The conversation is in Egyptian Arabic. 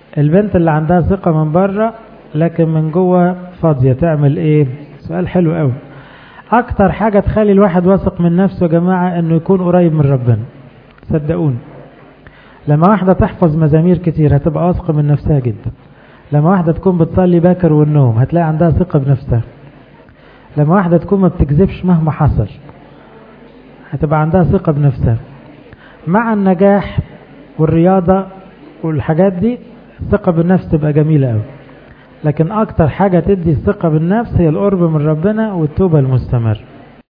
البنت اللي عندها ثقة من بره لكن من جوه فاضية تعمل ايه سؤال حلو قوي اكتر حاجة تخلي الواحد واثق من نفسه يا جماعة انه يكون قريب من ربنا صدقوني لما واحدة تحفظ مزامير كتير هتبقى واثقة من نفسها جدا لما واحدة تكون بتصلي باكر والنوم هتلاقي عندها ثقة بنفسها لما واحدة تكون ما بتكذبش مهما حصل هتبقى عندها ثقة بنفسها مع النجاح والرياضة والحاجات دي الثقة بالنفس تبقى جميلة قوي لكن أكتر حاجة تدي الثقة بالنفس هي القرب من ربنا والتوبة المستمر